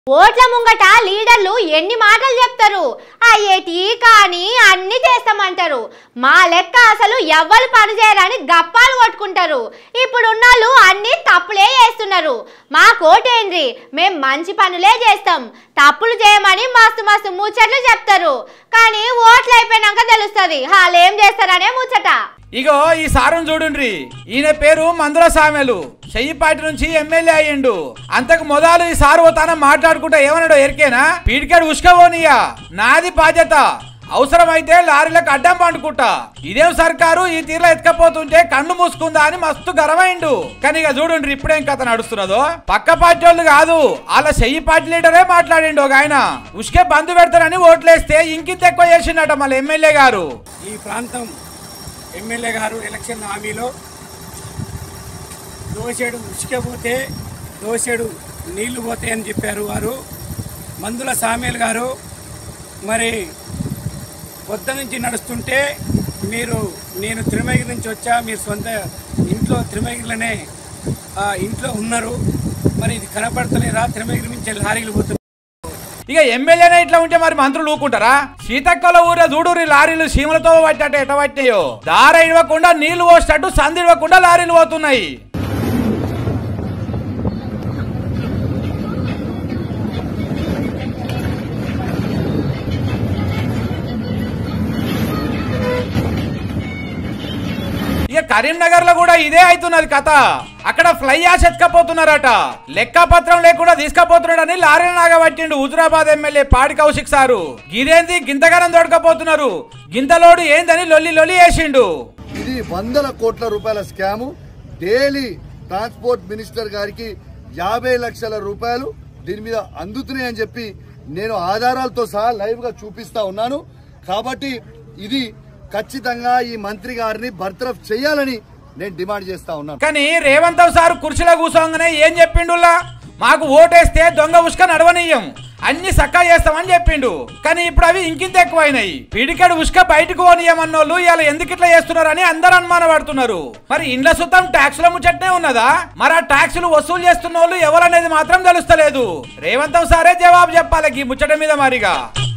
ఓట్ల ముంగట లీడర్లు ఎన్ని మాటలు చెప్తారు అయ్యేటి కానీ అన్ని చేస్తామంటారు మా లెక్క అసలు ఎవ్వరు పని చేయరని గప్పాలు కొట్టుకుంటారు ఇప్పుడు ఉన్నోళ్ళు అన్ని తప్పులే చేస్తున్నారు మా కోటేంద్రి మేం మంచి పనులే చేస్తాం తప్పులు చేయమని మస్తు మస్తు ముచ్చట్లు చెప్తారు కానీ ఓట్లు అయిపోయినాక తెలుస్తుంది వాళ్ళు ఏం చేస్తారనే ముచ్చట ఇగో ఈ సారం చూడుండ్రి ఈయన పేరు మందుల సామెలు చెయ్యిపాటి నుంచి ఎమ్మెల్యే అయ్యిండు అంతకు మొదలు ఈ సారు తన మాట్లాడుకుంటా ఏమన్నాడో ఎరికేనా పీడికాడు ఉష్కబోనియా నాది బాధ్యత అవసరమైతే లారీలకు అడ్డం పండుకుంటా ఇదేం సర్కారు ఈ తీరులో ఎత్తుకపోతుంటే కళ్ళు మూసుకుందా అని మస్తు గర్వమైండు కానీ ఇక చూడండి ఇప్పుడేం కథ నడుస్తున్నదో పక్క పార్టీ వాళ్ళు కాదు వాళ్ళ చెయ్యి పార్టీ లీడరే మాట్లాడిండు ఒక ఆయన ఉష్కే బంధు పెడతారని ఓట్లేస్తే ఇంకింత ఎక్కువ చేసిండట మళ్ళీ ఎమ్మెల్యే గారు ఈ ప్రాంతం ఎమ్మెల్యే గారు ఎలక్షన్ హామీలో దోసేడు ఉసుక పోతే దోసేడు నీళ్లు పోతాయని చెప్పారు వారు మందుల సామేల్ గారు మరి కొత్త నుంచి నడుస్తుంటే మీరు నేను తిరుమగిరి నుంచి వచ్చా మీరు సొంత ఇంట్లో తిరుమగిరిలోనే ఆ, ఇంట్లో ఉన్నారు మరి ఇది కనపడతలేరా తిరుమగిరి నుంచి లారీలు పోతున్నారు ఇక ఎమ్మెల్యేనే ఇట్లా ఉంటే మరి మంత్రులు ఊకుంటారా సీతక్కల ఊరే చూడూరి లారీలు సీమలతో పట్టట ఎట పట్టాయో దార ఇవ్వకుండా నీళ్లు పోసేటట్టు సంది ఇవ్వకుండా లారీలు పోతున్నాయి ఇక కరీంనగర్ లో కూడా ఇదే అవుతున్నది కథ అక్కడ ఫ్లై యాష్ ఎత్తుకపోతున్నారట లెక్కపత్రం లేకుండా తీసుకపోతున్నాడని లారీ నాగబట్టిండు హుజురాబాద్ ఎమ్మెల్యే పాడి కౌశిక్ సారు గిదేంది గింతగానం దొడకపోతున్నారు గింతలోడు ఏందని లొల్లి లొల్లి వేసిండు ఇది వందల కోట్ల రూపాయల స్కాము డైలీ ట్రాన్స్పోర్ట్ మినిస్టర్ గారికి యాభై లక్షల రూపాయలు దీని మీద అందుతున్నాయని చెప్పి నేను ఆధారాలతో సహా లైవ్ గా చూపిస్తా ఉన్నాను కాబట్టి ఇది ఖచ్చితంగా ఈ మంత్రి గారిని బర్తరఫ్ చేయాలని నేను డిమాండ్ చేస్తా ఉన్నాను కానీ రేవంత్ సార్ కుర్చీలో కూర్చోగానే ఏం చెప్పిండులా మాకు ఓటేస్తే దొంగ ఉష్క నడవనీయం అన్ని సక్కా చేస్తామని చెప్పిండు కానీ ఇప్పుడు అవి ఇంకింత ఎక్కువైనాయి పిడికెడు ఉష్క బయటకు పోనీయమన్నోళ్ళు ఇలా ఎందుకు ఇట్లా చేస్తున్నారని అందరు అనుమాన పడుతున్నారు మరి ఇండ్ల సుతం ట్యాక్సుల ముచ్చట్నే ఉన్నదా మరి ఆ ట్యాక్సులు వసూలు చేస్తున్న వాళ్ళు ఎవరనేది మాత్రం తెలుస్తలేదు రేవంత్ సారే జవాబు చెప్పాలి ఈ ముచ్చట మీద మరిగా